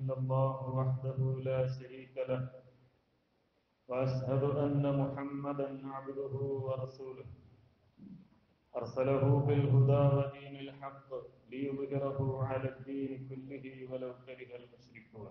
إلا الله وحده لا شريك له وأشهد أن محمدا عبده ورسوله أرسله بالهدى ودين الحق ليظهره على الدين كله ولو كره المشركون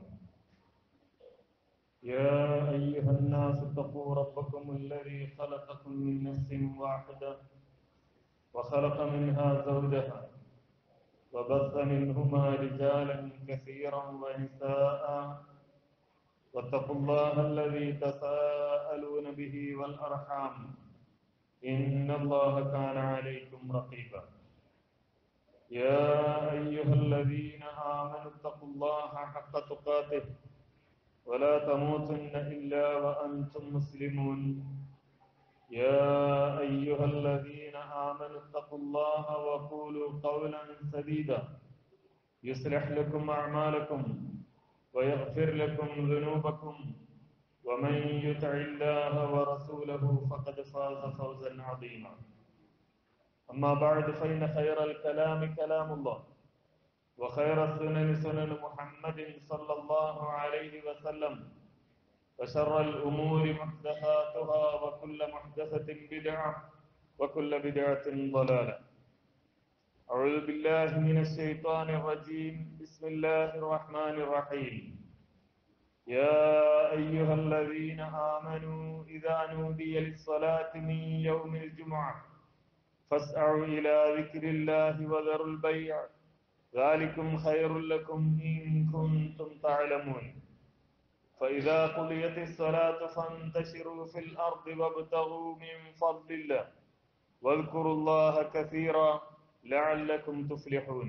يا أيها الناس اتقوا ربكم الذي خلقكم من نفس واحدة وخلق منها زوجها وبث منهما رجالا كثيرا ونساء واتقوا الله الذي تساءلون به والأرحام إن الله كان عليكم رقيبا يا أيها الذين آمنوا اتقوا الله حق تقاته ولا تموتن إلا وأنتم مسلمون يا أيها الذين آمنوا اتقوا الله وقولوا قولا سديدا يصلح لكم أعمالكم ويغفر لكم ذنوبكم ومن يطع الله ورسوله فقد فاز فوزا عظيما أما بعد فإن خير الكلام كلام الله وخير السنن سنن محمد صلى الله عليه وسلم وشر الأمور محدثاتها وكل محدثة بدعة وكل بدعة ضلالة أعوذ بالله من الشيطان الرجيم بسم الله الرحمن الرحيم يا أيها الذين آمنوا إذا نودي للصلاة من يوم الجمعة فاسعوا إلى ذكر الله وذروا البيع ذلكم خير لكم إن كنتم تعلمون فإذا قضيت الصلاة فانتشروا في الأرض وابتغوا من فضل الله واذكروا الله كثيرا لعلكم تفلحون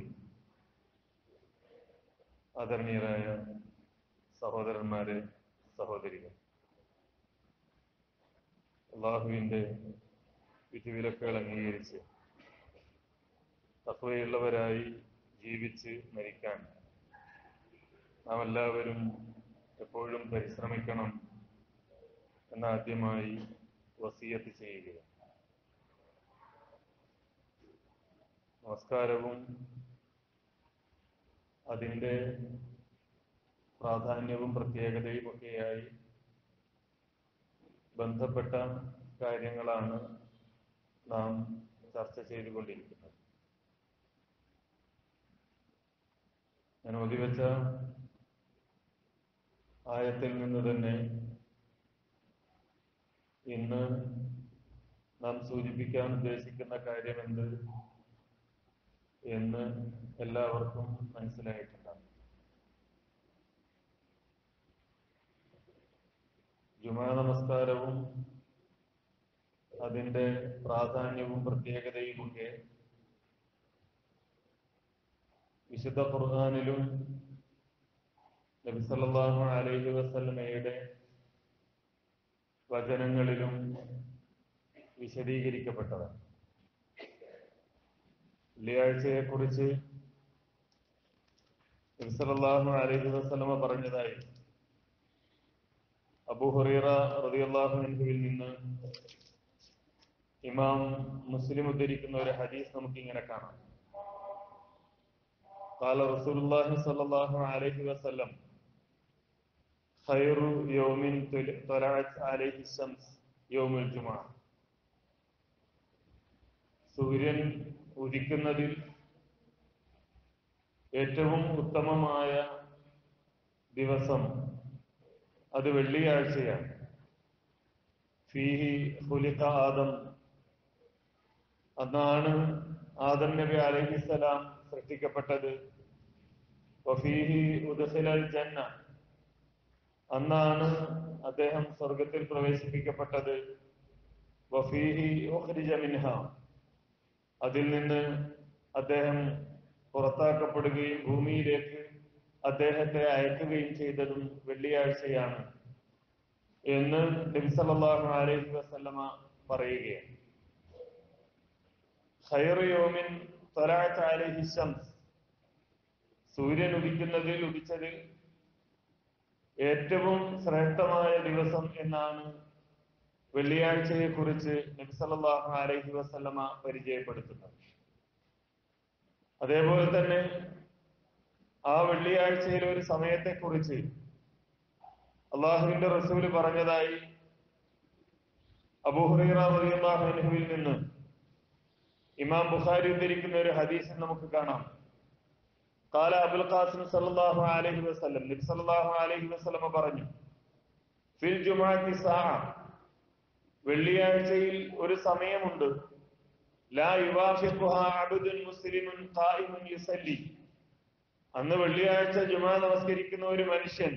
ആദരണീയരായ സഹോദരന്മാരെ സഹോദരികൾ അള്ളാഹുവിന്റെ വിധിവിലക്കുകൾ അംഗീകരിച്ച് തത്വയുള്ളവരായി ജീവിച്ച് മരിക്കാൻ നാം എല്ലാവരും എപ്പോഴും പരിശ്രമിക്കണം എന്നാദ്യമായി വസീയത്ത് ചെയ്യുക നമസ്കാരവും അതിൻ്റെ പ്രാധാന്യവും പ്രത്യേകതയും ഒക്കെയായി ബന്ധപ്പെട്ട കാര്യങ്ങളാണ് നാം ചർച്ച ചെയ്തുകൊണ്ടിരിക്കുന്നത് ഞാൻ ഒതിവെച്ച ആയത്തിൽ നിന്ന് തന്നെ ഇന്ന് നാം സൂചിപ്പിക്കാൻ ഉദ്ദേശിക്കുന്ന കാര്യം എന്ത് എന്ന് എല്ലാവർക്കും മനസ്സിലായിട്ടുണ്ടാകും ജുമാ നമസ്കാരവും അതിന്റെ പ്രാധാന്യവും പ്രത്യേകതയുമൊക്കെ വിശുദ്ധ ഖുർആാനിലും നബിസല്ലാഹു അലൈഹി വസല്ലമയുടെ വചനങ്ങളിലും വിശദീകരിക്കപ്പെട്ടതാണ് വെള്ളിയാഴ്ചയെ കുറിച്ച് നബിസല്ലാഹു അലൈഹി വസല്ലമ പറഞ്ഞതായി അബു ഹുറൈറ റളിയല്ലാഹു അൻഹുവിൽ നിന്ന് ഇമാം മുസ്ലിം ഉദ്ധരിക്കുന്ന ഒരു ഹദീസ് നമുക്ക് ഇങ്ങനെ കാണാം قال رسول الله صلى الله عليه وسلم خير يوم طلعت عليه الشمس يوم الجمعة സൂര്യൻ ഉദിക്കുന്നതിൽ ഏറ്റവും ഉത്തമമായ ദിവസം അത് വെള്ളിയാഴ്ചയാണ് ഫീഹി ഹുലിഖ ആദം അന്നാണ് ആദം നബി അലഹിസലാം സൃഷ്ടിക്കപ്പെട്ടത് വഫീഹി ഉദഖിലൽ ജന്ന അന്നാണ് അദ്ദേഹം സ്വർഗത്തിൽ പ്രവേശിപ്പിക്കപ്പെട്ടത് വഫീഹി ഉഖ്രിജ മിൻഹ അതിൽ നിന്ന് അദ്ദേഹം പുറത്താക്കപ്പെടുകയും ഭൂമിയിലേക്ക് അദ്ദേഹത്തെ അയക്കുകയും ചെയ്തതും വെള്ളിയാഴ്ചയാണ് എന്ന് നബിസല്ലാഹു അലൈഹി വസല്ലമ പറയുകയാണ് ഖൈറുയോമിൻ അലൈഹി ശംസ് സൂര്യൻ ഉദിക്കുന്നതിൽ ഉദിച്ചതിൽ ഏറ്റവും ശ്രേഷ്ഠമായ ദിവസം എന്നാണ് വെള്ളിയാഴ്ചയെ കുറിച്ച് നബിസല്ലാഹു അലൈഹി വസല്ലമ പരിചയപ്പെടുത്തുന്നത് അതേപോലെ തന്നെ ആ വെള്ളിയാഴ്ചയിലെ ഒരു സമയത്തെക്കുറിച്ച് അള്ളാഹുവിന്റെ റസൂല് പറഞ്ഞതായി അബൂഹുറൈറിയാഹുവിൽ നിന്ന് ഇമാം ബുഖാരി ഉദ്ധരിക്കുന്ന ഒരു ഹദീസിൽ നമുക്ക് കാണാം കാല അബുൽ ഖാസിം സല്ലല്ലാഹു അലൈഹി വസല്ലം നബി സല്ലല്ലാഹു അലൈഹി വസല്ലം പറഞ്ഞു ഫിൽ ജുമാഅത്തി സാഅ വെള്ളിയാഴ്ചയിൽ ഒരു സമയമുണ്ട് ലാ യുവാഫിഖുഹാ അബ്ദുൻ മുസ്ലിമുൻ ഖായിമുൻ യുസല്ലി അന്ന് വെള്ളിയാഴ്ച ജുമാ നമസ്കരിക്കുന്ന ഒരു മനുഷ്യൻ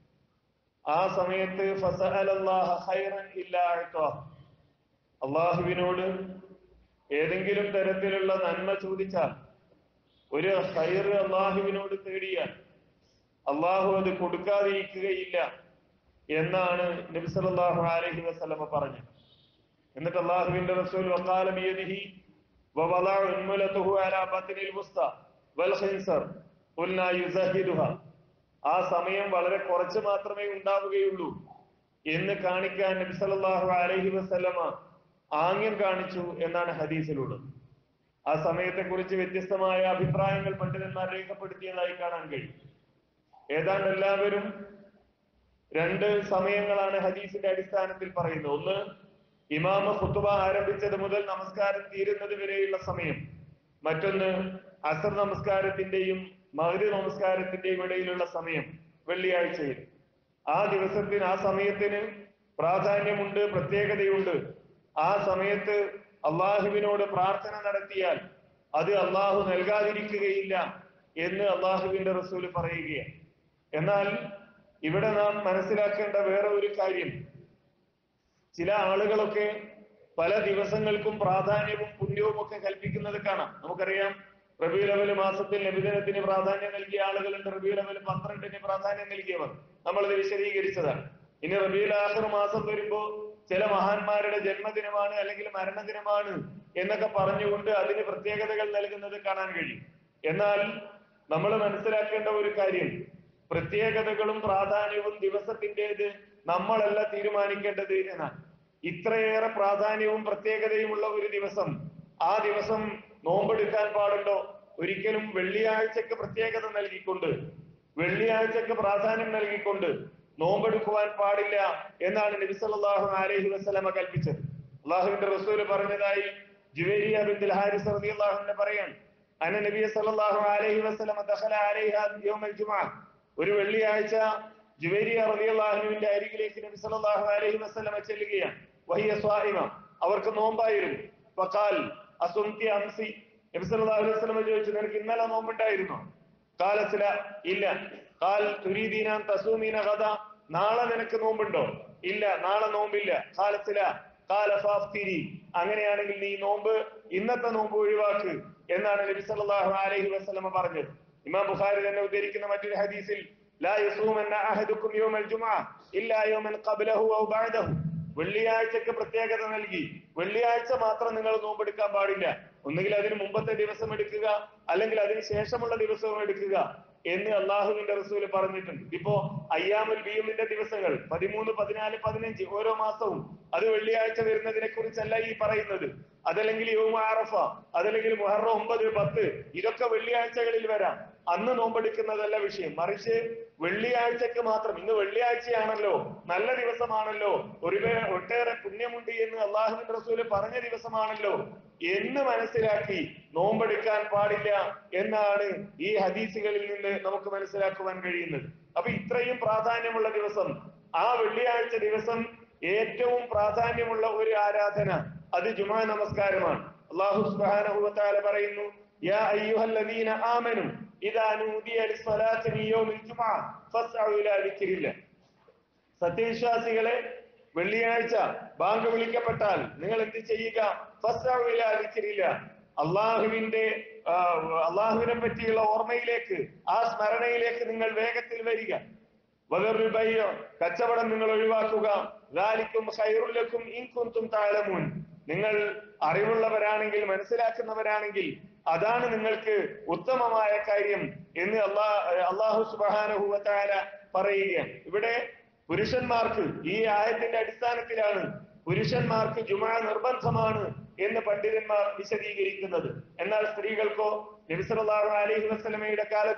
ആ സമയത്ത് ഫസഅലല്ലാഹ ഖൈറൻ ഇല്ലാ അഅതാഹു അള്ളാഹുവിനോട് ഏതെങ്കിലും തരത്തിലുള്ള നന്മ ചോദിച്ചാൽ ഒരു ഹൈർ അള്ളാഹുവിനോട് തേടിയാൽ അള്ളാഹു അത് കൊടുക്കാതിരിക്കുകയില്ല എന്നാണ് നബി സല്ലല്ലാഹു അലൈഹി വസല്ലമ പറഞ്ഞത് എന്നിട്ട് അള്ളാഹുവിന്റെ റസൂൽ വഖാല ബിയദിഹി വവളഅ ഉൻമുലതുഹു അലാ ബത്നിൽ മുസ്ത വൽ ഖിൻസർ ഖുൽനാ യുസഹിദുഹ ആ സമയം വളരെ കുറച്ച് മാത്രമേ ഉണ്ടാവുകയുള്ളൂ എന്ന് കാണിക്കാൻ നബി സല്ലല്ലാഹു അലൈഹി വസല്ലമ ആംഗ്യം കാണിച്ചു എന്നാണ് ഹദീസിലുള്ളത് ആ സമയത്തെക്കുറിച്ച് വ്യത്യസ്തമായ അഭിപ്രായങ്ങൾ പണ്ഡിതന്മാർ രേഖപ്പെടുത്തിയതായി കാണാൻ കഴിയും ഏതാണ്ട് എല്ലാവരും രണ്ട് സമയങ്ങളാണ് ഹദീസിന്റെ അടിസ്ഥാനത്തിൽ പറയുന്നത് ഒന്ന് ഇമാമ ഖുത്തുബ ആരംഭിച്ചത് മുതൽ നമസ്കാരം തീരുന്നത് വരെയുള്ള സമയം മറ്റൊന്ന് അസർ നമസ്കാരത്തിന്റെയും മഹരി നമസ്കാരത്തിന്റെയും ഇടയിലുള്ള സമയം വെള്ളിയാഴ്ചയിൽ ആ ദിവസത്തിന് ആ സമയത്തിന് പ്രാധാന്യമുണ്ട് പ്രത്യേകതയുണ്ട് ആ സമയത്ത് അള്ളാഹുവിനോട് പ്രാർത്ഥന നടത്തിയാൽ അത് അള്ളാഹു നൽകാതിരിക്കുകയില്ല എന്ന് അള്ളാഹുവിന്റെ റസൂല് പറയുകയാണ് എന്നാൽ ഇവിടെ നാം മനസ്സിലാക്കേണ്ട വേറെ ഒരു കാര്യം ചില ആളുകളൊക്കെ പല ദിവസങ്ങൾക്കും പ്രാധാന്യവും പുണ്യവും ഒക്കെ കൽപ്പിക്കുന്നത് കാണാം നമുക്കറിയാം റബിയുൽ അവൽ മാസത്തിൽ നബിദിനത്തിന് പ്രാധാന്യം നൽകിയ ആളുകളുണ്ട് റബിയുൽ അവൽ പന്ത്രണ്ടിന് പ്രാധാന്യം നൽകിയവർ നമ്മളത് വിശദീകരിച്ചതാണ് ഇനി റബിയുൽ ആഖിർ മാസം വരുമ്പോ ചില മഹാന്മാരുടെ ജന്മദിനമാണ് അല്ലെങ്കിൽ മരണദിനമാണ് എന്നൊക്കെ പറഞ്ഞുകൊണ്ട് അതിന് പ്രത്യേകതകൾ നൽകുന്നത് കാണാൻ കഴിയും എന്നാൽ നമ്മൾ മനസ്സിലാക്കേണ്ട ഒരു കാര്യം പ്രത്യേകതകളും പ്രാധാന്യവും ദിവസത്തിൻ്റെത് നമ്മളല്ല തീരുമാനിക്കേണ്ടത് എന്നാണ് ഇത്രയേറെ പ്രാധാന്യവും പ്രത്യേകതയുമുള്ള ഒരു ദിവസം ആ ദിവസം നോമ്പെടുക്കാൻ പാടുണ്ടോ ഒരിക്കലും വെള്ളിയാഴ്ചക്ക് പ്രത്യേകത നൽകിക്കൊണ്ട് വെള്ളിയാഴ്ചക്ക് പ്രാധാന്യം നൽകിക്കൊണ്ട് നോമ്പെടുക്കുവാൻ പാടില്ല എന്നാണ് നബി സല്ലല്ലാഹു അലൈഹി വസല്ലമ കൽപ്പിച്ചത് അള്ളാഹുവിന്റെ റസൂല് പറഞ്ഞതായി ജുവേരിയ ബിൻ ഹാരിസ് റളിയല്ലാഹു അൻഹു പറയാൻ അന്ന നബി സല്ലല്ലാഹു അലൈഹി വസല്ലമ ദഖല അലൈഹ യൗമൽ ജുമുഅ ഒരു വെള്ളിയാഴ്ച ജുവേരിയ റളിയല്ലാഹുവിന്റെ അരികിലേക്ക് നബി സല്ലല്ലാഹു അലൈഹി വസല്ലമ ചെല്ലുകയാണ് വഹിയ സ്വായിമ അവർക്ക് നോമ്പായിരുന്നു ഫഖാൽ അസുംതി അംസി നബി സല്ലല്ലാഹു അലൈഹി വസല്ലമ ചോദിച്ചു നിനക്ക് ഇന്നലെ നോമ്പുണ്ടായിരുന്നോ കാലത്തില ഇല്ല കാൽ തുരീദീന തസൂമീന കഥ നാളെ നിനക്ക് നോമ്പുണ്ടോ ഇല്ല നാളെ നോമ്പില്ല കാലത്തില കാല ഫാഫ്തിരി അങ്ങനെയാണെങ്കിൽ നീ നോമ്പ് ഇന്നത്തെ നോമ്പ് ഒഴിവാക്ക് എന്നാണ് നബി സല്ലല്ലാഹു അലൈഹി വസല്ലമ പറഞ്ഞത് ഇമാം ബുഖാരി തന്നെ ഉദ്ധരിക്കുന്ന മറ്റൊരു ഹദീസിൽ ലാ യസൂമന്ന അഹദുക്കും യൗമൽ ജുമുഅ ഇല്ലാ യൗമൻ ഖബ്ലഹു ഔ ബഅദഹു വെള്ളിയാഴ്ചക്ക് പ്രത്യേകത നൽകി വെള്ളിയാഴ്ച മാത്രം നിങ്ങൾ നോമ്പെടുക്കാൻ പാടില്ല ഒന്നുകിൽ അതിന് മുമ്പത്തെ ദിവസം എടുക്കുക അല്ലെങ്കിൽ അതിന് ശേഷമുള്ള ദിവസവും എടുക്കുക എന്ന് അള്ളാഹുവിന്റെ റസൂല് പറഞ്ഞിട്ടുണ്ട് ഇപ്പോ അയ്യാമുൽ ബീമിന്റെ ദിവസങ്ങൾ പതിമൂന്ന് പതിനാല് പതിനഞ്ച് ഓരോ മാസവും അത് വെള്ളിയാഴ്ച വരുന്നതിനെ കുറിച്ചല്ല ഈ പറയുന്നത് അതല്ലെങ്കിൽ യോമ ആറഫ അതല്ലെങ്കിൽ മുഹറം ഒമ്പത് പത്ത് ഇതൊക്കെ വെള്ളിയാഴ്ചകളിൽ വരാം അന്ന് നോമ്പെടുക്കുന്നതല്ല വിഷയം മറിച്ച് വെള്ളിയാഴ്ചക്ക് മാത്രം ഇന്ന് വെള്ളിയാഴ്ചയാണല്ലോ നല്ല ദിവസമാണല്ലോ ഒരു ഒട്ടേറെ പുണ്യമുണ്ട് എന്ന് അള്ളാഹുവിൻ റസൂല് പറഞ്ഞ ദിവസമാണല്ലോ എന്ന് മനസ്സിലാക്കി നോമ്പെടുക്കാൻ പാടില്ല എന്നാണ് ഈ ഹദീസുകളിൽ നിന്ന് നമുക്ക് മനസ്സിലാക്കുവാൻ കഴിയുന്നത് അപ്പൊ ഇത്രയും പ്രാധാന്യമുള്ള ദിവസം ആ വെള്ളിയാഴ്ച ദിവസം ഏറ്റവും പ്രാധാന്യമുള്ള ഒരു ആരാധന അത് ജുമാ നമസ്കാരമാണ് അള്ളാഹു സുബ്ഹാനഹു വ തആല പറയുന്നു യാ അയ്യുഹല്ലദീന ആമനു ഇദാ നൂദിയ ലിസ്സലാത്തി മിൻ യൗമിൽ ജുമുഅ ഫസ്അു ഇലാ ദിക്രില്ലാഹ് സത്യവിശ്വാസികളെ വെള്ളിയാഴ്ച ബാങ്ക് വിളിക്കപ്പെട്ടാൽ നിങ്ങൾ എന്ത് ചെയ്യുക ഫസ്അു ഇലാ ദിക്രില്ലാഹ് അള്ളാഹുവിന്റെ ആ, അള്ളാഹുവിനെ പറ്റിയുള്ള ഓർമ്മയിലേക്ക് ആ സ്മരണയിലേക്ക് നിങ്ങൾ വേഗത്തിൽ വരിക വദറുൽ ബൈഅ, കച്ചവടം നിങ്ങൾ ഒഴിവാക്കുക ذَلِكُمْ خَيْرٌ لَكُمْ إِن كُنتُمْ تَعْلَمُونَ നിങ്ങൾ അറിവുള്ളവരാണെങ്കിൽ മനസ്സിലാക്കുന്നവരാണെങ്കിൽ അതാണ് നിങ്ങൾക്ക് ഉത്തമമായ കാര്യം എന്ന് അള്ളാ അള്ളാഹു സുബ്ഹാനഹു വ തആല പറയുകയാണ് ഇവിടെ പുരുഷന്മാർക്ക് ഈ ആയത്തിന്റെ അടിസ്ഥാനത്തിലാണ് പുരുഷന്മാർക്ക് ജുമാ നിർബന്ധമാണ് എന്ന് പണ്ഡിതന്മാർ വിശദീകരിക്കുന്നത് എന്നാൽ സ്ത്രീകൾക്കോ നബി സല്ലല്ലാഹു അലൈഹി വസല്ലമയുടെ കാലത്ത്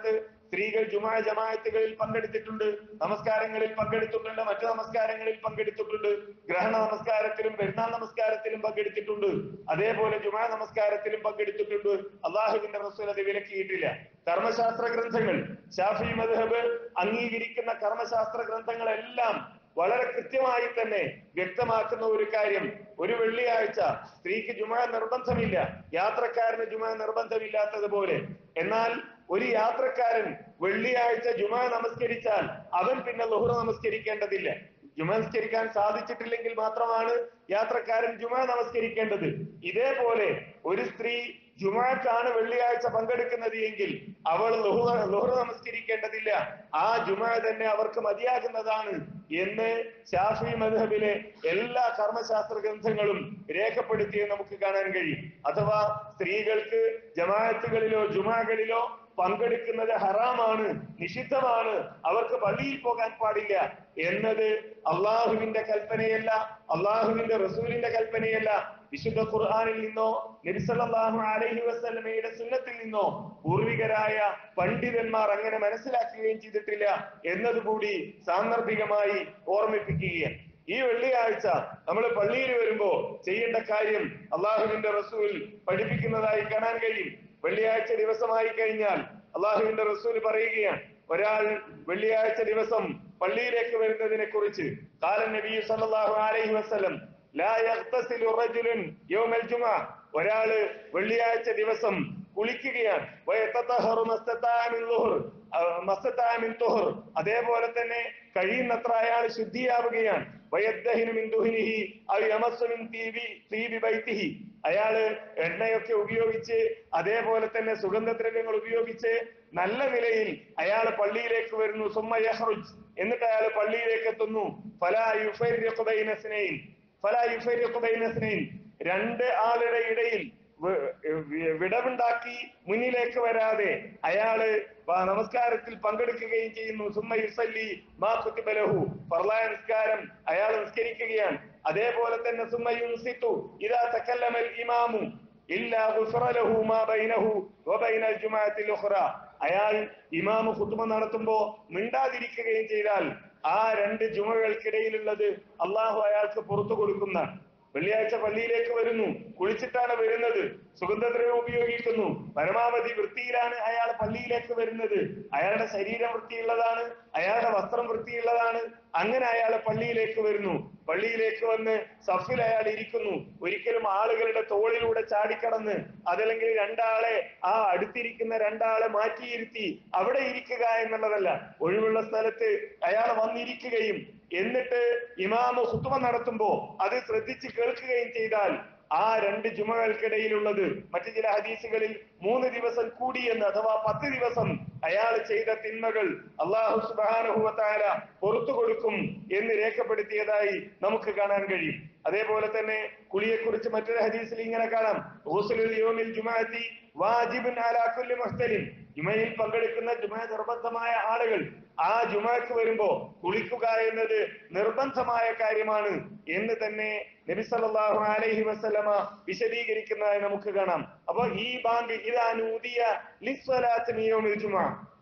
സ്ത്രീകൾ ജുമാ ജമാഅത്തുകളിൽ പങ്കെടുത്തിട്ടുണ്ട് നമസ്കാരങ്ങളിൽ പങ്കെടുത്തിട്ടുണ്ട് മറ്റു നമസ്കാരങ്ങളിൽ പങ്കെടുത്തിട്ടുണ്ട് ഗ്രഹണ നമസ്കാരത്തിലും പെരുന്നാൾ നമസ്കാരത്തിലും പങ്കെടുത്തിട്ടുണ്ട് അതേപോലെ ജുമാ നമസ്കാരത്തിലും പങ്കെടുത്തിട്ടുണ്ട് അള്ളാഹുവിന്റെ റസൂൽ അത് വിലക്കിയിട്ടില്ല കർമ്മശാസ്ത്ര ഗ്രന്ഥങ്ങൾ ഷാഫി മദ്ഹബ് അംഗീകരിക്കുന്ന കർമ്മശാസ്ത്ര ഗ്രന്ഥങ്ങളെല്ലാം വളരെ കൃത്യമായി തന്നെ വ്യക്തമാക്കുന്ന ഒരു കാര്യം ഒരു വെള്ളിയാഴ്ച സ്ത്രീക്ക് ജുമ നിർബന്ധമില്ല യാത്രക്കാരന് ജുമ നിർബന്ധമില്ലാത്തതുപോലെ എന്നാൽ ഒരു യാത്രക്കാരൻ വെള്ളിയാഴ്ച ജുമ നമസ്കരിച്ചാൽ അവൻ പിന്നെ ലുഹറ നമസ്കരിക്കേണ്ടതില്ല ജുമ നമസ്കരിക്കാൻ സാധിച്ചിട്ടില്ലെങ്കിൽ മാത്രമാണ് യാത്രക്കാരൻ ജുമ നമസ്കരിക്കേണ്ടത് ഇതേപോലെ ഒരു സ്ത്രീ ജുമാക്കാണ് വെള്ളിയാഴ്ച പങ്കെടുക്കുന്നത് എങ്കിൽ അവൾ ലുഹ്റ ലുഹ്റ നമസ്കരിക്കേണ്ടതില്ല ആ ജുമ തന്നെ അവർക്ക് മതിയാകുന്നതാണ് എന്ന് ഷാഫി മദ്ഹബിലെ എല്ലാ കർമ്മശാസ്ത്ര ഗ്രന്ഥങ്ങളും രേഖപ്പെടുത്തിയത് നമുക്ക് കാണാൻ കഴിയും അഥവാ സ്ത്രീകൾക്ക് ജമാഅത്തുകളിലോ ജുമാകളിലോ പങ്കെടുക്കുന്നത് ഹറാമാണ് നിഷിദ്ധമാണ് അവർക്ക് പള്ളിയിൽ പോകാൻ പാടില്ല എന്നത് അള്ളാഹുവിന്റെ കൽപ്പനയല്ല അള്ളാഹുവിന്റെ റസൂലിന്റെ കൽപ്പനയല്ല വിശുദ്ധ ഖുർആാനിൽ നിന്നോ നബിസല്ലാഹു അലൈഹി വസല്ലമയുടെ സുന്നത്തിൽ നിന്നോ പൂർവികരായ പണ്ഡിതന്മാർ അങ്ങനെ മനസ്സിലാക്കുകയും ചെയ്തിട്ടില്ല എന്നതുകൂടി സാന്ദർഭികമായി ഓർമ്മിപ്പിക്കുകയാണ് ഈ വെള്ളിയാഴ്ച നമ്മൾ പള്ളിയിൽ വരുമ്പോ ചെയ്യേണ്ട കാര്യം അള്ളാഹുവിന്റെ റസൂൽ പഠിപ്പിക്കുന്നതായി കാണാൻ കഴിയും വെള്ളിയാഴ്ച ദിവസമായി കഴിഞ്ഞാൽ അള്ളാഹുവിന്റെ റസൂൽ പറയുകയാണ് ഒരാൾ വെള്ളിയാഴ്ച ദിവസം പള്ളിയിലേക്ക് വരുന്നതിനെ കുറിച്ച് കാലൻ നബി സല്ലല്ലാഹു അലൈഹി വസല്ലം ലാ യഗ്തസിലു റജുലുൻ യൗമൽ ജുമഅ ഒരാള് വെള്ളിയാഴ്ച ദിവസം കുളിക്കുകയാണ് വയത്തതഹറു മസ്തതാഅ മിൻ ളുഹർ അഹ് മസ്തതാഅ മിൻ തുഹർ അതേപോലെ തന്നെ കഴിയുന്നത്ര അയാൾ ശുദ്ധിയാവുകയാണ് വയദ്ദഹിനു മിൻ ദുഹ്നിഹി ഔ യമസ്സു മിൻ തീബി തീബി ബൈത്തിഹി അയാള് എണ്ണയൊക്കെ ഉപയോഗിച്ച് അതേപോലെ തന്നെ സുഗന്ധദ്രവ്യങ്ങൾ ഉപയോഗിച്ച് നല്ല നിലയിൽ അയാൾ പള്ളിയിലേക്ക് വരുന്നു സുമ്മ യഹ്റുജ് എന്നിട്ട് അയാൾ പള്ളിയിലേക്ക് എത്തുന്നു ഫലാ യുഫരിഖു ബൈന സ്നൈൻ ഫലാ യുഫരിഖു ബൈന സ്നൈൻ രണ്ട് ആളുടെ ഇടയിൽ വ- വി- വിടവുണ്ടാക്കി മുന്നിലേക്ക് വരാതെ അയാള് വ- നമസ്കാരത്തിൽ പങ്കെടുക്കുകയും ചെയ്യുന്നു സുമ്മ യുസല്ലി മാ കുത്തിബ ലഹു ഫർളായ നിസ്കാരം അയാൾ നിസ്കരിക്കുകയാണ് അതേപോലെ തന്നെ സുമ്മ യുൻസിത്തു ഇദാ തകല്ലമൽ ഇമാമു ഇല്ലാ ഗുഫറ ലഹു മാ ബൈനഹു വബൈനൽ ജുമാഅത്തിൽ ഉഖ്റ അയാൾ ഇമാമ് ഖുത്ബ നടത്തുമ്പോ മിണ്ടാതിരിക്കുകയും ചെയ്താൽ ആ രണ്ട് ജുമകൾക്കിടയിലുള്ളത് അള്ളാഹു അയാൾക്ക് പുറത്തു കൊടുക്കുന്ന വെള്ളിയാഴ്ച പള്ളിയിലേക്ക് വരുന്നു കുളിച്ചിട്ടാണ് വരുന്നത് സുഗന്ധദ്രവ്യം ഉപയോഗിക്കുന്നു പരമാവധി വൃത്തിയിലാണ് അയാൾ പള്ളിയിലേക്ക് വരുന്നത് അയാളുടെ ശരീരം വൃത്തിയുള്ളതാണ് അയാളുടെ വസ്ത്രം വൃത്തിയുള്ളതാണ് അങ്ങനെ അയാൾ പള്ളിയിലേക്ക് വരുന്നു പള്ളിയിലേക്ക് വന്ന് സഫിൽ അയാൾ ഇരിക്കുന്നു ഒരിക്കലും ആളുകളുടെ തോളിലൂടെ ചാടിക്കടന്ന് അതല്ലെങ്കിൽ രണ്ടാളെ ആ അടുത്തിരിക്കുന്ന രണ്ടാളെ മാറ്റിയിരുത്തി അവിടെ ഇരിക്കുക എന്നുള്ളതല്ല ഒഴിവുള്ള സ്ഥലത്ത് അയാൾ വന്നിരിക്കുകയും എന്നിട്ട് ഇമാമ് ഹുത്തുമ നടത്തുമ്പോ അത് ശ്രദ്ധിച്ച് കേൾക്കുകയും ചെയ്താൽ ആ രണ്ട് ജുമകൾക്കിടയിലുള്ളത് മറ്റു ചില ഹദീസുകളിൽ മൂന്ന് ദിവസം കൂടി എന്ന് അഥവാ പത്ത് ദിവസം അയാൾ ചെയ്ത തിന്മകൾ അള്ളാഹു സുബാനുഭവത്തായ പുറത്തു കൊടുക്കും എന്ന് രേഖപ്പെടുത്തിയതായി നമുക്ക് കാണാൻ കഴിയും അതേപോലെ തന്നെ കുളിയെക്കുറിച്ച് മറ്റൊരു ഹദീസിൽ ഇങ്ങനെ കാണാം ഗുസ്ലുൽ യൗമിൽ ജുമാഅത്തി വാജിബുൻ അലാ കുല്ലി മുഹ്തലിം ജുമയിൽ പങ്കെടുക്കുന്ന ജുമ നിർബന്ധമായ ആളുകൾ ആ ജുമക്ക് വരുമ്പോ കുളിക്കുക എന്നത് നിർബന്ധമായ കാര്യമാണ് എന്ന് തന്നെ നബി സല്ലല്ലാഹു അലൈഹി വസല്ലമ വിശദീകരിക്കുന്നതായി നമുക്ക് കാണാം അപ്പൊ ഈ ബാങ്ക് ഇതാ നൂദിയ ലിസ്വലാത്ത് മിയൗമിൽ ജുമ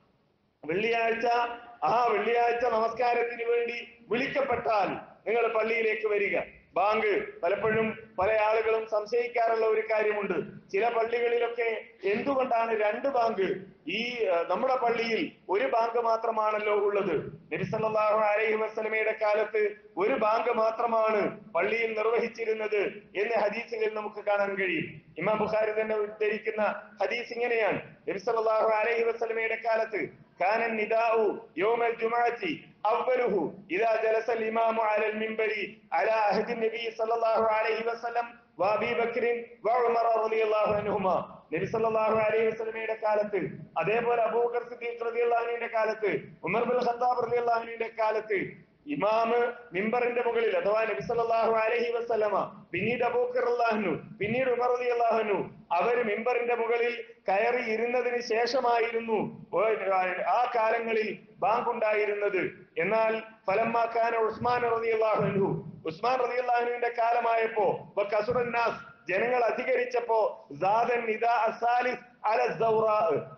വെള്ളിയാഴ്ച ആ വെള്ളിയാഴ്ച നമസ്കാരത്തിന് വേണ്ടി വിളിക്കപ്പെട്ടാൽ നിങ്ങൾ പള്ളിയിലേക്ക് വരിക ബാങ്ക് പലപ്പോഴും പല ആളുകളും സംശയിക്കാറുള്ള ഒരു കാര്യമുണ്ട് ചില പള്ളികളിലൊക്കെ എന്തുകൊണ്ടാണ് രണ്ട് ബാങ്ക് ഈ ഏർ, നമ്മുടെ പള്ളിയിൽ ഒരു ബാങ്ക് മാത്രമാണല്ലോ ഉള്ളത് നബി സല്ലല്ലാഹു അലൈഹി വസല്ലമയുടെ കാലത്ത് ഒരു ബാങ്ക് മാത്രമാണ് പള്ളിയിൽ നിർവഹിച്ചിരുന്നത് എന്ന് ഹദീസുകളിൽ നമുക്ക് കാണാൻ കഴിയും ഇമാം ബുഖാരി തന്നെ ഉദ്ധരിക്കുന്ന ഹദീസ് ഇങ്ങനെയാണ് നബി സല്ലല്ലാഹു അലൈഹി വസല്ലമയുടെ കാലത്ത് كان النداء يوم الجمعة أوله إذا جلس الإمام على المنبر على عهد النبي صلى الله عليه وسلم وأبي بكر وعمر رضي الله عنهما നബി സല്ലല്ലാഹു അലൈഹി വസല്ലമയുടെ കാലത്ത് അതേപോലെ അബൂബക്കർ സിദ്ദീഖ് റളിയല്ലാഹു അൻഹുവിന്റെ കാലത്ത് ഉമർ ബിൻ ഖത്താബ് റളിയല്ലാഹു അൻഹുവിന്റെ കാലത്ത് ഇമാമ് മിമ്പറിന്റെ മുകളിൽ അഥവാ നബി സല്ലല്ലാഹു അലൈഹി വസല്ലമ പിന്നീട് അബൂബക്കർ റളിയല്ലാഹു അൻഹു പിന്നീട് ഉമർ റളിയല്ലാഹു അൻഹു അവർ മിമ്പറിന്റെ മുകളിൽ കയറി ഇരുന്നതിന് ശേഷമായിരുന്നു ഓ- ആ കാലങ്ങളിൽ ബാങ്ക് ഉണ്ടായിരുന്നത് എന്നാൽ ഫലമാക്കാൻ ഉസ്മാൻ റളിയല്ലാഹു അൻഹു ഉസ്മാൻ റളിയല്ലാഹു അൻഹുവിന്റെ കാലമായപ്പോ വകസുറന്നാസ് ജനങ്ങൾ അധികരിച്ചപ്പോ സാദൻ നിദാ അസാലിസ് അല സൗറാ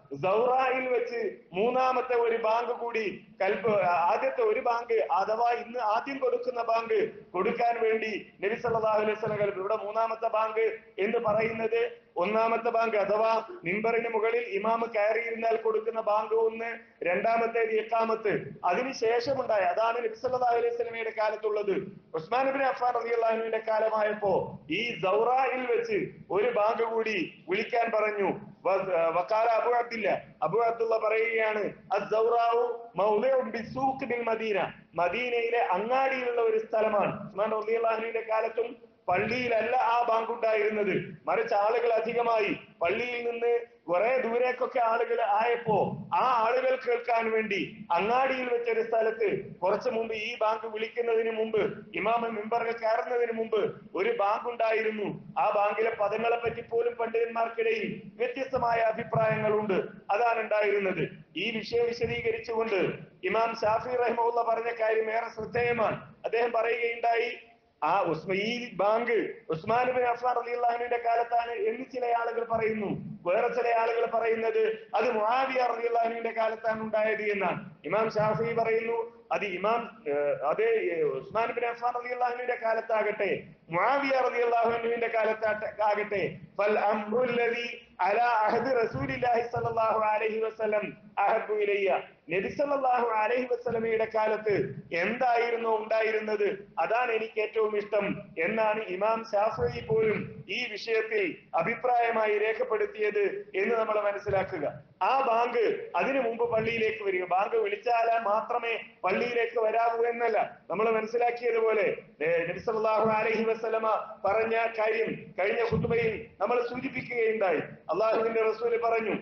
സൗറായിൽ വെച്ച് മൂന്നാമത്തെ ഒരു ബാങ്ക് കൂടി കൽപ്പ ആദ്യത്തെ ഒരു ബാങ്ക് അഥവാ ഇന്ന് ആദ്യം കൊടുക്കുന്ന ബാങ്ക് കൊടുക്കാൻ വേണ്ടി നബി സല്ലല്ലാഹു അലൈഹി വസല്ലം കൽപ്പ ഇവിടെ മൂന്നാമത്തെ ബാങ്ക് എന്ന് പറയുന്നത് ഒന്നാമത്തെ ബാങ്ക് അഥവാ മിമ്പറിന് മുകളിൽ ഇമാമ് കയറിയിരുന്നാൽ കൊടുക്കുന്ന ബാങ്ക് ഒന്ന് രണ്ടാമത്തേത് ഇക്കാമത്ത് അതിനുശേഷമുണ്ടായ അതാണ് നബി സല്ലല്ലാഹു അലൈഹി വസല്ലമയുടെ കാലത്തുള്ളത് ഉസ്മാൻ ഇബ്നു അഫ്ഫാൻ റളിയല്ലാഹുവിന്റെ കാലമായപ്പോ ഈ സൗറായിൽ വെച്ച് ഒരു ബാങ്ക് കൂടി വിളിക്കാൻ പറഞ്ഞു വ- വക്കാല അബു അബ്ദില്ല അബു അബ്ദുള്ള പറയുകയാണ് അസ്സൗറാഉ മൗദിഉൻ ബിസ്സൂഖ് ബിൽ മദീന മദീനയിലെ അങ്ങാടിയിലുള്ള ഒരു സ്ഥലമാണ് ഉസ്മാൻ റളിയല്ലാഹുവിന്റെ കാലത്തും പള്ളിയിലല്ല ആ ബാങ്ക് ഉണ്ടായിരുന്നത് മറിച്ച് ആളുകൾ അധികമായി പള്ളിയിൽ നിന്ന് കുറെ ദൂരേക്കൊക്കെ ആളുകൾ ആയപ്പോ ആ ആളുകൾ കേൾക്കാൻ വേണ്ടി അങ്ങാടിയിൽ വെച്ചൊരു സ്ഥലത്ത് കുറച്ചു മുമ്പ് ഈ ബാങ്ക് വിളിക്കുന്നതിന് മുമ്പ് ഇമാമ മെമ്പറിൽ കയറുന്നതിന് മുമ്പ് ഒരു ബാങ്ക് ഉണ്ടായിരുന്നു ആ ബാങ്കിലെ പദങ്ങളെ പറ്റി പോലും പണ്ഡിതന്മാർക്കിടയിൽ വ്യത്യസ്തമായ അഭിപ്രായങ്ങളുണ്ട് അതാണ് ഉണ്ടായിരുന്നത് ഈ വിഷയം വിശദീകരിച്ചുകൊണ്ട് ഇമാം ഷാഫി റഹ്മുള്ള പറഞ്ഞ കാര്യം ഏറെ ശ്രദ്ധേയമാണ് അദ്ദേഹം പറയുകയുണ്ടായി ആ ഉസ്മ ഈ ബാങ്ക് ഉസ്മാൻ ബിൻ അഫ്ഫാൻ റളിയല്ലാഹുവിന്റെ കാലത്താണ് എന്ന് ചില ആളുകൾ പറയുന്നു വേറെ ചില ആളുകൾ പറയുന്നത് അത് മുആവിയ റളിയല്ലാഹുവിന്റെ കാലത്താണ് ഉണ്ടായത് എന്നാണ് ഇമാം ഷാഫി പറയുന്നു അത് ഇമാം ഏഹ്, അതേ ഏഹ്, ഉസ്മാൻ ബിൻ അഫ്ഫാൻ റളിയല്ലാഹുവിന്റെ കാലത്താകട്ടെ മുആവിയ റളിയല്ലാഹുവിന്റെ കാലത്താകട്ടെ ഫൽ അംറു അല്ലദി അലാ അഹദ് റസൂലില്ലാഹി സ്വല്ലല്ലാഹു അലൈഹി വസല്ലം അഹബ്ബു ഇലയ്യ നബി സല്ലല്ലാഹു അലൈഹി വസല്ലമയുടെ കാലത്ത് എന്തായിരുന്നു ഉണ്ടായിരുന്നത് അതാണ് എനിക്ക് ഏറ്റവും ഇഷ്ടം എന്നാണ് ഇമാം ഷാഫി പോലും ഈ വിഷയത്തിൽ അഭിപ്രായമായി രേഖപ്പെടുത്തിയത് എന്ന് നമ്മൾ മനസ്സിലാക്കുക ആ ബാങ്ക് അതിനു മുമ്പ് പള്ളിയിലേക്ക് വരിക ബാങ്ക് വിളിച്ചാൽ മാത്രമേ പള്ളിയിലേക്ക് വരാവൂ എന്നല്ല നമ്മൾ മനസ്സിലാക്കിയതുപോലെ ഏ, നബി സല്ലല്ലാഹു അലൈഹി വസല്ലമ പറഞ്ഞ കാര്യം കഴിഞ്ഞ ഖുത്ബയിൽ നമ്മൾ സൂചിപ്പിക്കുകയുണ്ടായി അള്ളാഹുവിന്റെ റസൂല് പറഞ്ഞു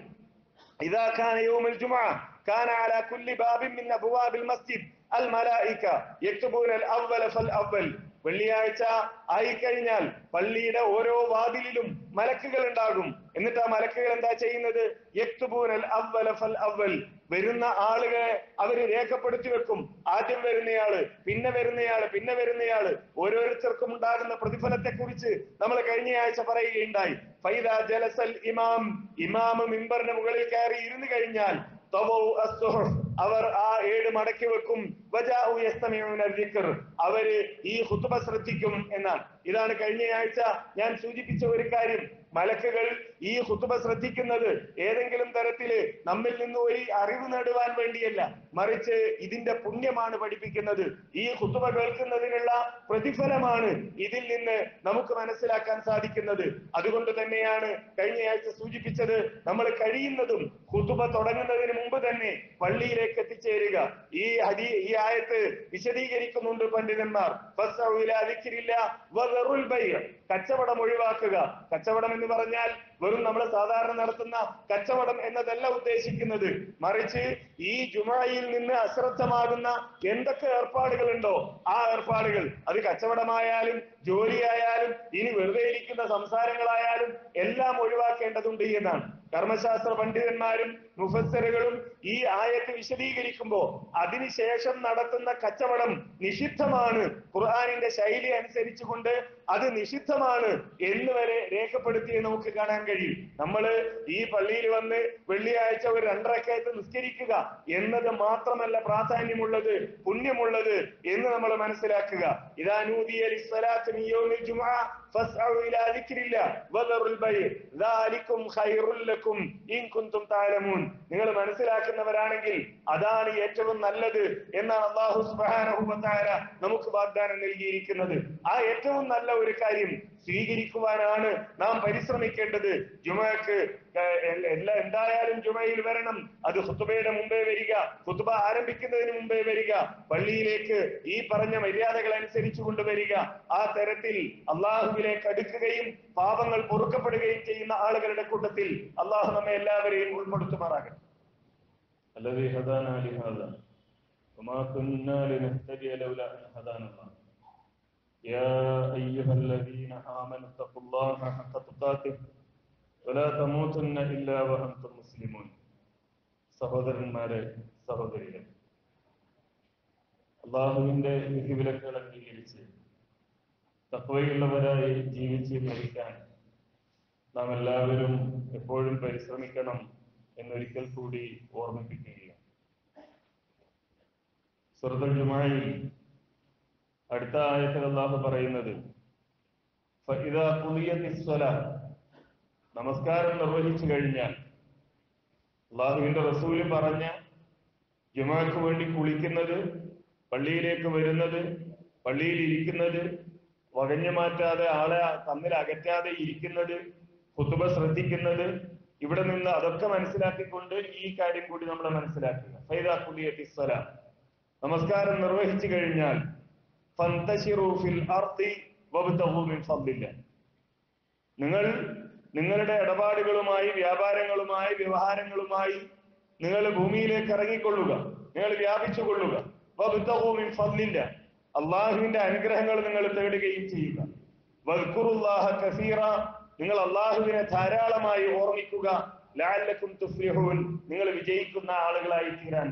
إذا كان يوم الجمعة كان على كل باب من أبواب المسجد الملائكة يكتبون الأول فالأول വെള്ളിയാഴ്ച ആയിക്കഴിഞ്ഞാൽ പള്ളിയുടെ ഓരോ വാതിലിലും മലക്കുകൾ ഉണ്ടാകും എന്നിട്ട് ആ മലക്കുകൾ എന്താ ചെയ്യുന്നത് യക്തുബൂനൽ അവ്വല ഫൽ അവൽ വരുന്ന ആളുകളെ അവര് രേഖപ്പെടുത്തി വെക്കും ആദ്യം വരുന്നയാള് പിന്നെ വരുന്നയാള് പിന്നെ വരുന്നയാള് ഓരോരുത്തർക്കും ഉണ്ടാകുന്ന പ്രതിഫലത്തെ കുറിച്ച് നമ്മൾ കഴിഞ്ഞ ആഴ്ച പറയുകയുണ്ടായി ഫൈദ ജലസൽ ഇമാം ഇമാം മിമ്പറിന്റെ മുകളിൽ കയറി ഇരുന്ന് കഴിഞ്ഞാൽ തവൗ അസ്സുഹുഫ്. അവർ ആ ഏട് മടക്കി വെക്കും വജാഉ യസ്തമിഊന ദിക്ർ. അവര് ഈ ഖുത്ബ ശ്രദ്ധിക്കും എന്നാണ് ഇതാണ് കഴിഞ്ഞ ആഴ്ച ഞാൻ സൂചിപ്പിച്ച ഒരു കാര്യം മലക്കുകൾ ഈ ഖുത്ബ ശ്രദ്ധിക്കുന്നത് ഏതെങ്കിലും തരത്തില് നമ്മിൽ നിന്ന് ഒരു അറിവ് നേടുവാൻ വേണ്ടിയല്ല മറിച്ച് ഇതിന്റെ പുണ്യമാണ് പഠിപ്പിക്കുന്നത് ഈ ഖുത്ബ കേൾക്കുന്നതിനുള്ള പ്രതിഫലമാണ് ഇതിൽ നിന്ന് നമുക്ക് മനസ്സിലാക്കാൻ സാധിക്കുന്നത് അതുകൊണ്ട് തന്നെയാണ് കഴിഞ്ഞ ആഴ്ച സൂചിപ്പിച്ചത് നമ്മൾ കഴിയുന്നതും ഖുത്ബ തുടങ്ങുന്നതിന് മുമ്പ് തന്നെ പള്ളിയിലേക്ക് എത്തിച്ചേരുക ഈ ഹദീ ഈ ആയത്ത് വിശദീകരിക്കുന്നുണ്ട് പണ്ഡിതന്മാർ ഫസ്സഉ ഇലാ ദിക്രില്ലാ വദറുൽ ബൈഅ. കച്ചവടം ഒഴിവാക്കുക കച്ചവടം എന്ന് പറഞ്ഞാൽ വെറും നമ്മൾ സാധാരണ നടത്തുന്ന കച്ചവടം എന്നതല്ല ഉദ്ദേശിക്കുന്നത് മറിച്ച് ഈ ജുമായിൽ നിന്ന് അശ്രദ്ധമാകുന്ന എന്തൊക്കെ ഏർപ്പാടുകളുണ്ടോ ആ ഏർപ്പാടുകൾ അത് കച്ചവടമായാലും ജോലിയായാലും ഇനി വെറുതെ ഇരിക്കുന്ന സംസാരങ്ങളായാലും എല്ലാം ഒഴിവാക്കേണ്ടതുണ്ട് എന്നാണ് കർമ്മശാസ്ത്ര പണ്ഡിതന്മാരും മുഫസ്സറുകളും ഈ ആയത്ത് വിശദീകരിക്കുമ്പോ അതിനുശേഷം നടത്തുന്ന കച്ചവടം നിഷിദ്ധമാണ് ഖുർആാനിന്റെ ശൈലി അനുസരിച്ചുകൊണ്ട് അത് നിഷിദ്ധമാണ് എന്ന് വരെ രേഖപ്പെടുത്തിയത് നമുക്ക് കാണാൻ കഴിയും നമ്മൾ ഈ പള്ളിയിൽ വന്ന് വെള്ളിയാഴ്ച ഒരു രണ്ടരക്കയത്ത് നിസ്കരിക്കുക എന്നത് മാത്രമല്ല പ്രാധാന്യമുള്ളത് പുണ്യമുള്ളത് എന്ന് നമ്മൾ മനസ്സിലാക്കുക ഇതാ നൂദിയ ലിസ്സലാത്ത് മിൻ യൗമിൽ ജുമുഅ ഫസ്അഉ ഇലാ ദിക്രില്ലാ വദറുൽ ബൈ ദാലികും ഖൈറുൽ ലക്കും ഇൻ കുൻതും തഅലമൂൻ നിങ്ങൾ മനസ്സിലാക്കുന്നവരാണെങ്കിൽ അതാണ് ഏറ്റവും നല്ലത് എന്നാണ് അല്ലാഹു സുബ്ഹാനഹു വ തആല നമുക്ക് വാഗ്ദാനം നൽകിയിരിക്കുന്നത് ആ ഏറ്റവും നല്ല ഒരു കാര്യം സ്വീകരിക്കുവാനാണ് നാം പരിശ്രമിക്കേണ്ടത് ജുമക്ക് എല്ലാ എന്തായാലും ജുമയിൽ വരണം അത് ഖുത്ബയുടെ മുമ്പേ വരിക ഖുത്ബ ആരംഭിക്കുന്നതിന് മുമ്പേ വരിക പള്ളിയിലേക്ക് ഈ പറഞ്ഞ മര്യാദകൾ അനുസരിച്ചു കൊണ്ടുവരിക ആ തരത്തിൽ അള്ളാഹുവിലേക്ക് അടുക്കുകയും പാപങ്ങൾ പൊറുക്കപ്പെടുകയും ചെയ്യുന്ന ആളുകളുടെ കൂട്ടത്തിൽ അള്ളാഹു നമ്മെ എല്ലാവരെയും ഉൾപ്പെടുത്തുമാറാകട്ടെ الذي هدانا لهذا وما كنا لنهتدي لولا أن هدانا الله يا أيها الذين آمنوا اتقوا الله حق تقاته ولا تموتن إلا وأنتم مسلمون സഹോദരന്മാരെ സഹോദരികൾ അള്ളാഹുവിന്റെ വിധിവിലക്കുകൾ അംഗീകരിച്ച് തത്വയുള്ളവരായി ജീവിച്ച് മരിക്കാൻ നാം എല്ലാവരും എപ്പോഴും പരിശ്രമിക്കണം എന്നൊരിക്കൽ കൂടി ഓർമ്മിപ്പിക്കുകയാണ് സുഹൃത്തുൽ ജുമായിൽ അടുത്ത ആയത്തിൽ അള്ളാഹു പറയുന്നത് ഫഇദാ ഖുദിയത്തിസ് സ്വലാ നമസ്കാരം നിർവഹിച്ചു കഴിഞ്ഞാൽ അള്ളാഹുവിന്റെ റസൂല് പറഞ്ഞ ജുമാക്ക് വേണ്ടി കുളിക്കുന്നത് പള്ളിയിലേക്ക് വരുന്നത് പള്ളിയിൽ ഇരിക്കുന്നത് വകഞ്ഞു മാറ്റാതെ ആളെ തമ്മിൽ അകറ്റാതെ ഇരിക്കുന്നത് കുത്തുബ ശ്രദ്ധിക്കുന്നത് ഇവിടെ നിന്ന് അതൊക്കെ മനസ്സിലാക്കിക്കൊണ്ട് ഈ കാര്യം കൂടി നമ്മൾ മനസ്സിലാക്കുക ഫൈദാ ഖുദിയത്തിസ് സ്വലാ നമസ്കാരം നിർവഹിച്ചു കഴിഞ്ഞാൽ ഫന്തശിറു ഫിൽ അർദി വബ്തഗു മിൻ ഫദ്ലില്ലാ നിങ്ങൾ നിങ്ങളുടെ ഇടപാടുകളുമായി വ്യാപാരങ്ങളുമായി വ്യവഹാരങ്ങളുമായി നിങ്ങൾ ഭൂമിയിലേക്ക് ഇറങ്ങിക്കൊള്ളുക നിങ്ങൾ വ്യാപിച്ചു കൊള്ളുക വബ്തഗു മിൻ ഫദ്ലില്ലാ അള്ളാഹുവിന്റെ അനുഗ്രഹങ്ങൾ നിങ്ങൾ തേടുകയും ചെയ്യുക വദ്കുറുല്ലാഹ കസീറ നിങ്ങൾ അള്ളാഹുവിനെ ധാരാളമായി ഓർമ്മിക്കുക ലാലക്കും തുഫ്ലിഹൂൻ നിങ്ങൾ വിജയിക്കുന്ന ആളുകളായി തീരാൻ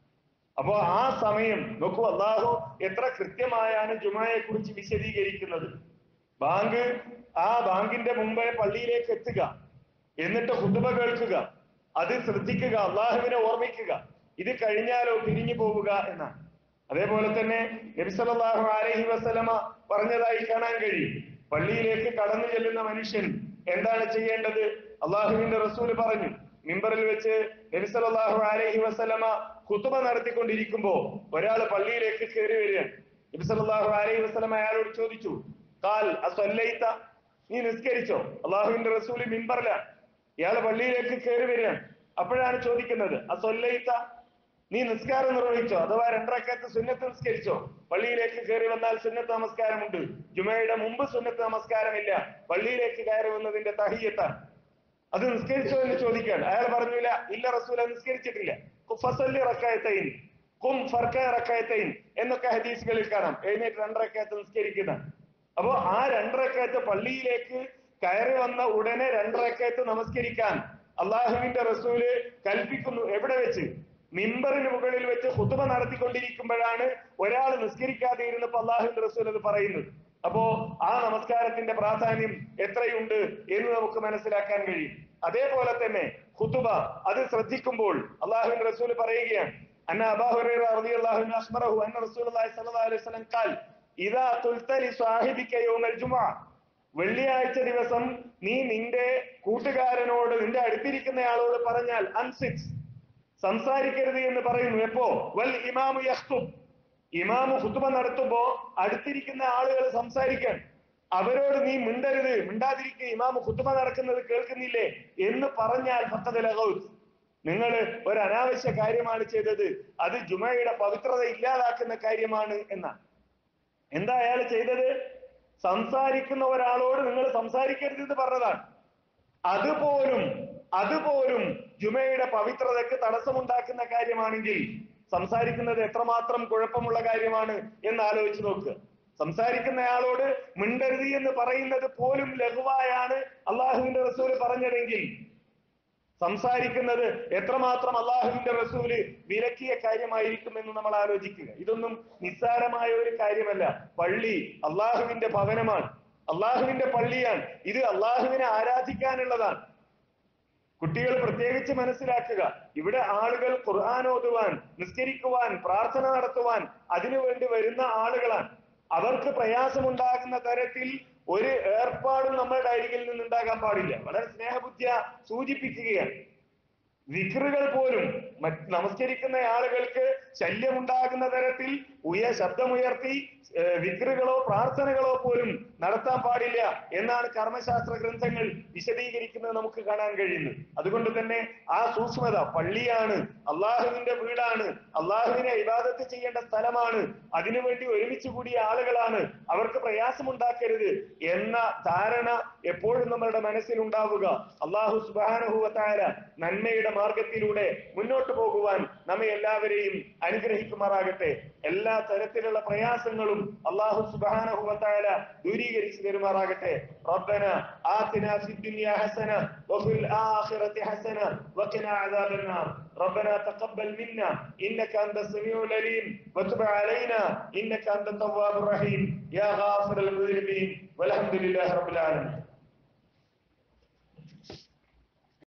അപ്പോ ആ സമയം നോക്കൂ അള്ളാഹു എത്ര കൃത്യമായാണ് ജുമായെ കുറിച്ച് വിശദീകരിക്കുന്നത് ബാങ്ക് ആ ബാങ്കിന്റെ മുമ്പേ പള്ളിയിലേക്ക് എത്തുക എന്നിട്ട് ഹുദുബ കേൾക്കുക അത് ശ്രദ്ധിക്കുക അള്ളാഹുവിനെ ഓർമ്മിക്കുക ഇത് കഴിഞ്ഞാലോ പിരിഞ്ഞു പോവുക എന്നാണ് അതേപോലെ തന്നെ നബിസല്ലാഹു അലൈഹി വസല്ലമ പറഞ്ഞതായി കാണാൻ കഴിയും പള്ളിയിലേക്ക് കടന്നു ചെല്ലുന്ന മനുഷ്യൻ എന്താണ് ചെയ്യേണ്ടത് അള്ളാഹുവിന്റെ റസൂല് പറഞ്ഞു മിമ്പറിൽ വെച്ച് നബിസല്ലാഹു അലൈഹി വസല്ലമ കുത്തുബ നടത്തിക്കൊണ്ടിരിക്കുമ്പോ ഒരാൾ പള്ളിയിലേക്ക് കയറി വരികയാണ് നബിസല്ലാഹു അലൈഹി വസല്ലമ അയാളോട് ചോദിച്ചു കാൽ അസ്വല്ലയിത്ത നീ നിസ്കരിച്ചോ അള്ളാഹുവിന്റെ റസൂല് മിമ്പറിലാണ് ഇയാള് പള്ളിയിലേക്ക് കയറി വരികയാണ് അപ്പോഴാണ് ചോദിക്കുന്നത് അസ്വല്ലയിത്ത നീ നിസ്കാരം നിർവഹിച്ചോ അഥവാ രണ്ടരക്കത്ത് സുന്നത്ത് നിസ്കരിച്ചോ പള്ളിയിലേക്ക് കയറി വന്നാൽ സുന്നത്ത് നമസ്കാരമുണ്ട് ജുമയുടെ മുമ്പ് സുന്നത്ത് നമസ്കാരമില്ല പള്ളിയിലേക്ക് കയറി വന്നതിന്റെ തഹിയത്താണ് അത് നിസ്കരിച്ചോ എന്ന് ചോദിക്കാൻ അയാൾ പറഞ്ഞില്ല ഇല്ല റസൂല നിസ്കരിച്ചിട്ടില്ല ഫസല്ലി റക്കായത്തൈൻ കും ഫർക്ക റക്കായത്തൈൻ എന്നൊക്കെ ഹദീസുകളിൽ കാണാം എഴുന്നേറ്റ് രണ്ടരക്കയത്ത് നിസ്കരിക്കുന്ന അപ്പോ ആ രണ്ടരക്കയത്ത് പള്ളിയിലേക്ക് കയറി വന്ന ഉടനെ രണ്ടരക്കയത്ത് നമസ്കരിക്കാൻ അള്ളാഹുവിന്റെ റസൂല് കൽപ്പിക്കുന്നു എവിടെ വെച്ച് മിമ്പറിന് മുകളിൽ വെച്ച് ഹുതുബ നടത്തിക്കൊണ്ടിരിക്കുമ്പോഴാണ് ഒരാൾ നിസ്കരിക്കാതെ ഇരുന്നപ്പോ അള്ളാഹുവിന്റെ റസൂൽ അത് പറയുന്നത് അപ്പോ ആ നമസ്കാരത്തിന്റെ പ്രാധാന്യം എത്രയുണ്ട് എന്ന് നമുക്ക് മനസ്സിലാക്കാൻ കഴിയും അതേപോലെ തന്നെ ഹുതുബ അത് ശ്രദ്ധിക്കുമ്പോൾ അള്ളാഹുവിന്റെ റസൂൽ പറയുകയാണ് അന്ന അബാഹുറൈറ റളിയല്ലാഹു അൻഹു അസ്മറഹു അന്ന റസൂലുള്ളാഹി സ്വല്ലല്ലാഹു അലൈഹി വസല്ലം ഖാൽ ഇദാ ഖുൽത ലി സാഹിബിക യൗമൽ ജുമുഅ വെള്ളിയാഴ്ച ദിവസം നീ നിന്റെ കൂട്ടുകാരനോട് നിന്റെ അടുത്തിരിക്കുന്നയാളോട് പറഞ്ഞാൽ അൻസിറ്റ് സംസാരിക്കരുത് എന്ന് പറയുന്നു എപ്പോ വൽ ഇമാമു യഖ്തുബ് ഇമാമു ഖുതുബ നടത്തുമ്പോ അടുത്തിരിക്കുന്ന ആളുകൾ സംസാരിക്കാൻ അവരോട് നീ മിണ്ടരുത് മിണ്ടാതിരിക്കുക ഇമാമു ഖുതുബ നടക്കുന്നത് കേൾക്കുന്നില്ലേ എന്ന് പറഞ്ഞാൽ ഫഖദ് ലഗൗത്ത് നിങ്ങൾ ഒരു അനാവശ്യ കാര്യമാണ് ചെയ്തത് അത് ജുമയുടെ പവിത്രത ഇല്ലാതാക്കുന്ന കാര്യമാണ് എന്നാണ് എന്താ അയാൾ ചെയ്തത് സംസാരിക്കുന്ന ഒരാളോട് നിങ്ങൾ സംസാരിക്കരുത് എന്ന് പറഞ്ഞതാണ് അതുപോലും അതുപോലും ജുമയുടെ പവിത്രതയ്ക്ക് തടസ്സമുണ്ടാക്കുന്ന കാര്യമാണെങ്കിൽ സംസാരിക്കുന്നത് എത്രമാത്രം കുഴപ്പമുള്ള കാര്യമാണ് എന്ന് ആലോചിച്ച് നോക്കുക സംസാരിക്കുന്നയാളോട് മിണ്ടരുത് എന്ന് പറയുന്നത് പോലും ലഘുവായാണ് അള്ളാഹുവിന്റെ റസൂല് പറഞ്ഞതെങ്കിൽ സംസാരിക്കുന്നത് എത്രമാത്രം അള്ളാഹുവിന്റെ റസൂല് വിലക്കിയ കാര്യമായിരിക്കും എന്ന് നമ്മൾ ആലോചിക്കുക ഇതൊന്നും നിസ്സാരമായ ഒരു കാര്യമല്ല പള്ളി അള്ളാഹുവിന്റെ ഭവനമാണ് അള്ളാഹുവിന്റെ പള്ളിയാണ് ഇത് അള്ളാഹുവിനെ ആരാധിക്കാനുള്ളതാണ് കുട്ടികൾ പ്രത്യേകിച്ച് മനസ്സിലാക്കുക ഇവിടെ ആളുകൾ ഖുർആൻ ഓതുവാൻ നിസ്കരിക്കുവാൻ പ്രാർത്ഥന നടത്തുവാൻ അതിനുവേണ്ടി വരുന്ന ആളുകളാണ് അവർക്ക് പ്രയാസമുണ്ടാകുന്ന തരത്തിൽ ഒരു ഏർപ്പാടും നമ്മളുടെ അരികിൽ നിന്നുണ്ടാകാൻ പാടില്ല വളരെ സ്നേഹബുദ്ധിയ സൂചിപ്പിക്കുകയാണ് വിക്റുകൾ പോലും മറ്റ് നമസ്കരിക്കുന്ന ആളുകൾക്ക് ശല്യമുണ്ടാകുന്ന തരത്തിൽ ഉയ ശബ്ദമുയർത്തി ഏഹ്, വിക്റുകളോ പ്രാർത്ഥനകളോ പോലും നടത്താൻ പാടില്ല എന്നാണ് കർമ്മശാസ്ത്ര ഗ്രന്ഥങ്ങൾ വിശദീകരിക്കുന്നത് നമുക്ക് കാണാൻ കഴിയുന്നത് അതുകൊണ്ട് തന്നെ ആ സൂക്ഷ്മത പള്ളിയാണ് അള്ളാഹുവിന്റെ വീടാണ് അള്ളാഹുവിനെ ഇബാദത്ത് ചെയ്യേണ്ട സ്ഥലമാണ് അതിനുവേണ്ടി ഒരുമിച്ച് കൂടിയ ആളുകളാണ് അവർക്ക് പ്രയാസമുണ്ടാക്കരുത് എന്ന ധാരണ എപ്പോഴും നമ്മളുടെ മനസ്സിൽ ഉണ്ടാവുക അള്ളാഹു സുബാനുഭവത്തായ നന്മയുടെ മാർഗത്തിലൂടെ മുന്നോട്ട് പോകുവാൻ നമ്മെ എല്ലാവരെയും അനുഗ്രഹിക്കുമാറാകട്ടെ എല്ലാ തരത്തിലുള്ള പ്രയാസങ്ങളും അള്ളാഹു സുബാനുഭവത്തായ ദൂരീകരിച്ചു തരുമാറാകട്ടെ റബ്ബന آتنا في الدنيا حسنة وفي الآخرة حسنة وقنا عذاب النار ربنا تقبل منا إنك أنت السميع العليم وتب علينا إنك أنت التواب الرحيم يا غافر المذنبين والحمد لله رب العالمين